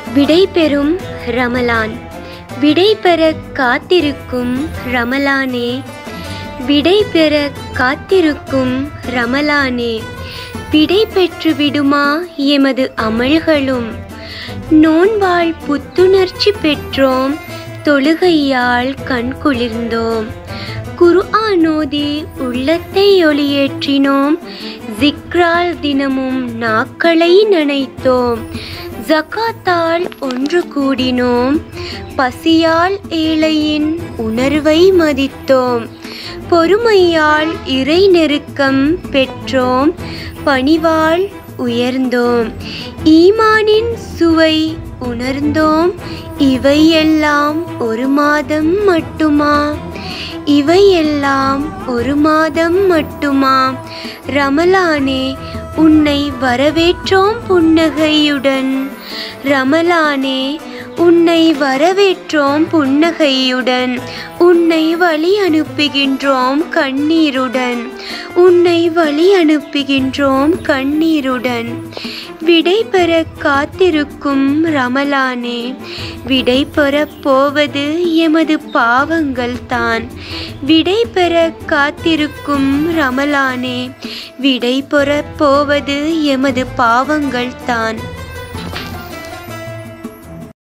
விடை பெறும் ரமலான் விடை பெற காத்திருக்கும் ரமலானே விடை பெற காத்திருக்கும் ரமலானே விடை பெற்று விடுமா எமது அமல்களும் நோன்பால் புத்துணர்ச்சி பெற்றோம் தொழுகையால் கண் குளிர்ந்தோம் குர்ஆனோதி உள்ளத்தை ஒளியேற்றினோம் ஜிக்ரால் தினமும் நாக்களை நனைத்தோம் ஜகாத்தால் ஒன்று கூடினோம் பசியால் ஏழையின் உணர்வை மதித்தோம் பொறுமையால் இறை நெருக்கம் பெற்றோம் பணிவால் உயர்ந்தோம் ஈமானின் சுவை உணர்ந்தோம் இவையெல்லாம் ஒரு மாதம் மட்டுமா இவையெல்லாம் ஒரு மாதம் மட்டுமா ரமலானே உன்னை வரவேற்றோம் புன்னகையுடன் ரமலானே உன்னை வரவேற்றோம் புன்னகையுடன் உன்னை வழி அனுப்புகின்றோம் கண்ணீருடன் உன்னை வழி அனுப்புகின்றோம் கண்ணீருடன் விடை பெற காத்திருக்கும் ரமலானே விடை பெறப் போவது எமது பாவங்கள் தான் விடை பெற காத்திருக்கும் ரமலானே விடை பெறப் போவது எமது பாவங்கள் தான்